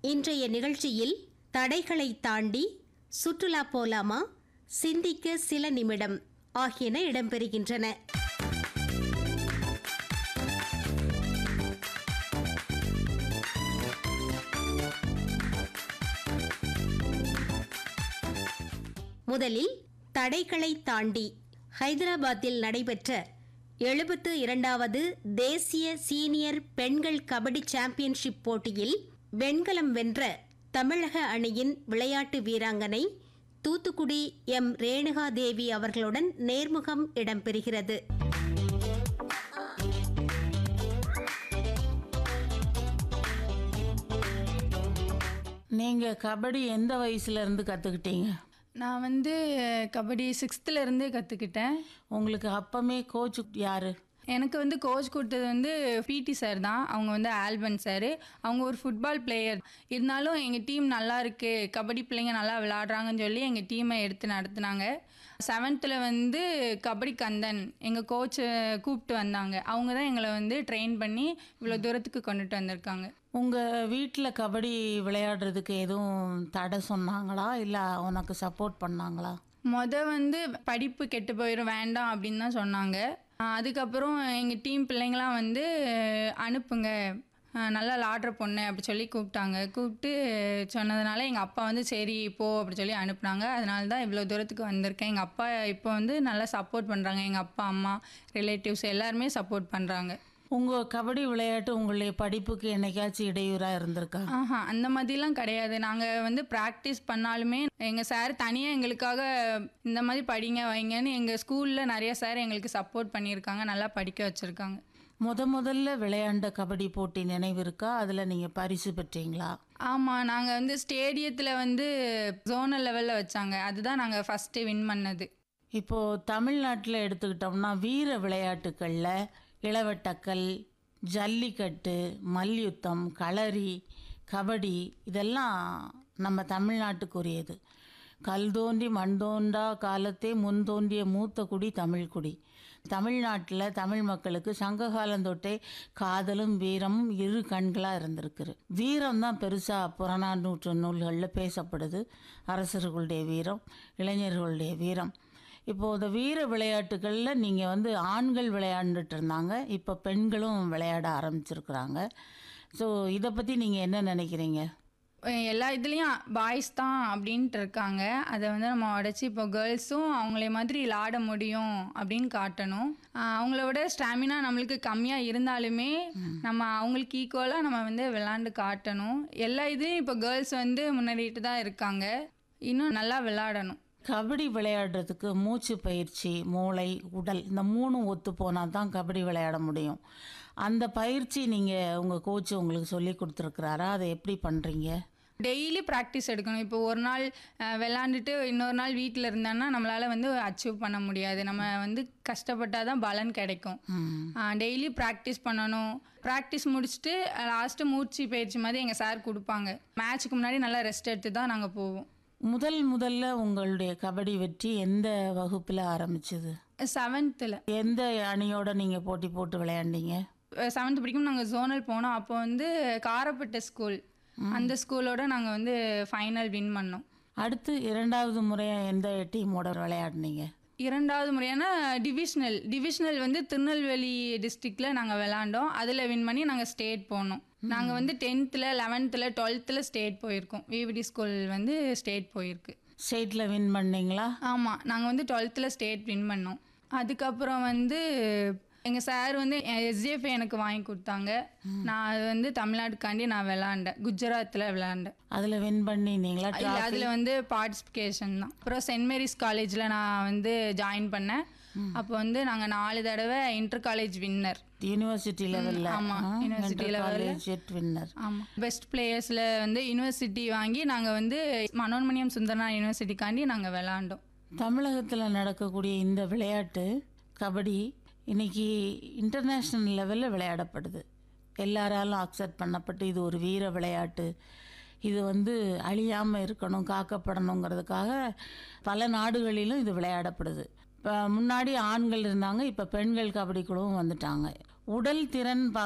இன்றைய நிகழ்ச்சியில் தடைகளை தாண்டி சுற்றுலா போலாமா சிந்திக்க சில நிமிடம் ஆகியன இடம்பெறுகின்றன முதலில் தடைகளை தாண்டி ஹைதராபாத்தில் நடைபெற்ற எழுபத்து இரண்டாவது தேசிய சீனியர் பெண்கள் கபடி சாம்பியன்ஷிப் போட்டியில் வெண்கலம் வென்ற தமிழக அணியின் விளையாட்டு வீராங்கனை தூத்துக்குடி எம் ரேணுகா தேவி அவர்களுடன் நேர்முகம் இடம்பெறுகிறது நீங்க கபடி எந்த வயசுல இருந்து கத்துக்கிட்டீங்க நான் வந்து கபடி சிக்ஸ்த்துல இருந்தே கற்றுக்கிட்டேன் உங்களுக்கு அப்பமே கோச் யாரு எனக்கு வந்து கோச் கொடுத்தது வந்து பிடி சார் தான் அவங்க வந்து ஆல்பன் சார் அவங்க ஒரு ஃபுட்பால் பிளேயர் இருந்தாலும் எங்கள் டீம் நல்லா இருக்கு கபடி பிள்ளைங்க நல்லா விளாடுறாங்கன்னு சொல்லி எங்கள் டீமை எடுத்து நடத்துனாங்க செவன்த்தில் வந்து கபடி கந்தன் எங்கள் கோச்சை கூப்பிட்டு வந்தாங்க அவங்க தான் எங்களை வந்து ட்ரெயின் பண்ணி இவ்வளோ தூரத்துக்கு கொண்டுட்டு வந்திருக்காங்க உங்க வீட்ல கபடி விளையாடுறதுக்கு எதுவும் தடை சொன்னாங்களா இல்ல உனக்கு சப்போர்ட் பண்ணாங்களா மொத வந்து படிப்பு கெட்டு போயிடும் வேண்டாம் அப்படின்னு தான் சொன்னாங்க ஆஹ் அதுக்கப்புறம் எங்கள் டீம் பிள்ளைங்களாம் வந்து அனுப்புங்க ஆஹ் நல்லா விளாடுற பொண்ணு அப்படி சொல்லி கூப்பிட்டாங்க கூப்பிட்டு சொன்னதுனால எங்கள் அப்பா வந்து சரி போ அப்படி சொல்லி அனுப்புனாங்க அதனால தான் இவ்வளோ தூரத்துக்கு வந்திருக்கேன் எங்கள் அப்பா இப்போ வந்து நல்லா சப்போர்ட் பண்ணுறாங்க எங்கள் அப்பா அம்மா ரிலேட்டிவ்ஸ் எல்லாருமே சப்போர்ட் பண்ணுறாங்க உங்க கபடி விளையாட்டு உங்களுடைய படிப்புக்கு என்னைக்காச்சும் இடையூறா இருந்திருக்கா ஆஹா அந்த மாதிரிலாம் கிடையாது நாங்கள் வந்து ப்ராக்டிஸ் பண்ணாலுமே எங்கள் சார் தனியாக எங்களுக்காக இந்த மாதிரி படிங்க வைங்கன்னு எங்கள் ஸ்கூலில் நிறைய சார் எங்களுக்கு சப்போர்ட் பண்ணியிருக்காங்க நல்லா படிக்க வச்சுருக்காங்க முத முதல்ல விளையாண்ட கபடி போட்டி நினைவு இருக்கா அதுல நீங்க பரிசு பெற்றீங்களா ஆமாம் நாங்கள் வந்து ஸ்டேடியத்தில் வந்து ஜோனல் லெவலில் வச்சாங்க அதுதான் நாங்கள் ஃபஸ்ட்டு வின் பண்ணது இப்போ தமிழ்நாட்டில் எடுத்துக்கிட்டோம்னா வீர விளையாட்டுக்கள்ல இளவட்டக்கல் ஜல்லிக்கட்டு மல்யுத்தம் களரி கபடி இதெல்லாம் நம்ம தமிழ்நாட்டுக்குரியது கல் தோன்றி மண் தோன்றா காலத்தே முன் தோன்றிய மூத்த குடி தமிழ்குடி தமிழ்நாட்டில் தமிழ் மக்களுக்கு சங்க காலம் தொட்டே காதலும் வீரமும் இரு கண்களாக இருந்திருக்குது வீரம் தான் பெருசாக புறநானூற்று நூல்களில் பேசப்படுது அரசர்களுடைய வீரம் இளைஞர்களுடைய வீரம் இப்போ இந்த வீர விளையாட்டுகளில் நீங்கள் வந்து ஆண்கள் விளையாண்டுட்டு இருந்தாங்க இப்போ பெண்களும் விளையாட ஆரம்பிச்சிருக்கிறாங்க ஸோ இதை பற்றி நீங்கள் என்ன நினைக்கிறீங்க அஹ் எல்லா இதுலேயும் பாய்ஸ் தான் அப்படின்ட்டு இருக்காங்க அதை வந்து நம்ம உடச்சி இப்போ கேர்ள்ஸும் அவங்களே மாதிரி விளாட முடியும் அப்படின்னு காட்டணும் அஹ் அவங்கள விட ஸ்டாமினா நம்மளுக்கு கம்மியாக இருந்தாலுமே நம்ம அவங்களுக்கு ஈக்குவலாக நம்ம வந்து விளாண்டு காட்டணும் எல்லா இதையும் இப்போ கேர்ள்ஸ் வந்து முன்னேறிட்டு தான் இருக்காங்க இன்னும் நல்லா விளாடணும் கபடி விளையாடுறதுக்கு மூச்சு பயிற்சி மூளை உடல் இந்த மூணும் ஒத்து போனால் தான் கபடி விளையாட முடியும் அந்த பயிற்சி நீங்கள் உங்கள் கோச் உங்களுக்கு சொல்லி கொடுத்துருக்குறாரா அதை எப்படி பண்ணுறீங்க டெய்லி ப்ராக்டிஸ் எடுக்கணும் இப்போ ஒரு நாள் அஹ், விளாண்டுட்டு இன்னொரு நாள் வீட்டில் இருந்தோன்னா நம்மளால் வந்து அச்சீவ் பண்ண முடியாது நம்ம வந்து கஷ்டப்பட்டால் தான் பலன் கிடைக்கும் டெய்லி ப்ராக்டிஸ் பண்ணணும் ப்ராக்டிஸ் முடிச்சுட்டு லாஸ்ட்டு மூச்சு பயிற்சி மாதிரி எங்கள் சார் கொடுப்பாங்க மேட்ச்சுக்கு முன்னாடி நல்லா ரெஸ்ட் எடுத்து தான் நாங்கள் போவோம் முதல் முதல்ல உங்களுடைய கபடி வெற்றி எந்த வகுப்பில் ஆரம்பிச்சது செவன்த்தில் எந்த அணியோட நீங்கள் போட்டி போட்டு விளையாண்டீங்க செவன்த் படிக்கும் நாங்கள் ஜோனல் போனோம் அப்போ வந்து காரப்பட்ட ஸ்கூல் அந்த ஸ்கூலோட நாங்கள் வந்து ஃபைனல் வின் பண்ணோம் அடுத்து இரண்டாவது முறையாக எந்த டீமோட விளையாடுனீங்க இரண்டாவது முறையான டிவிஷனல் டிவிஷனல் வந்து திருநெல்வேலி டிஸ்ட்ரிக்டில் நாங்கள் விளாண்டோம் அதில் வின் பண்ணி நாங்கள் ஸ்டேட் போனோம் நாங்கள் வந்து டென்த்தில் லெவன்த்தில் டுவெல்த்தில் ஸ்டேட் போயிருக்கோம் விவிடி ஸ்கூல் வந்து ஸ்டேட் போயிருக்கு ஸ்டேட்டில் வின் பண்ணீங்களா ஆமாம் நாங்கள் வந்து டுவெல்த்தில் ஸ்டேட் வின் பண்ணோம் அதுக்கப்புறம் வந்து எங்கள் சார் வந்து எஸ்ஜிஎஃப் எனக்கு வாங்கி கொடுத்தாங்க நான் அது வந்து தமிழ்நாட்டுக்காண்டி நான் விளாண்டேன் குஜராத்தில் விளாண்டேன் அதில் வின் பண்ணினீங்களா இல்லை அதில் வந்து பார்ட்டிசிபேஷன் தான் அப்புறம் சென்ட் மேரிஸ் காலேஜில் நான் வந்து ஜாயின் பண்ணேன் அப்போ வந்து நாங்கள் நாலு தடவை இன்டர் காலேஜ் வின்னர் யூனிவர்சிட்டி லெவலில் ஆமா, university level ல. காலேஜ் வின்னர் ஆமாம் பெஸ்ட் பிளேயர்ஸில் வந்து யூனிவர்சிட்டி வாங்கி நாங்கள் வந்து மனோன்மணியம் சுந்தரனா யூனிவர்சிட்டிக்காண்டி நாங்கள் விளாண்டோம் தமிழகத்தில் நடக்கக்கூடிய இந்த விளையாட்டு கபடி இன்னைக்கு இன்டர்நேஷ்னல் லெவலில் விளையாடப்படுது எல்லாராலும் அக்செப்ட் பண்ணப்பட்டு இது ஒரு வீர விளையாட்டு இது வந்து அழியாமல் இருக்கணும் காக்கப்படணுங்கிறதுக்காக பல நாடுகளிலும் இது விளையாடப்படுது இப்போ முன்னாடி ஆண்கள் இருந்தாங்க இப்போ பெண்கள் கபடி குழுவும் வந்துட்டாங்க உடல் திறன் பா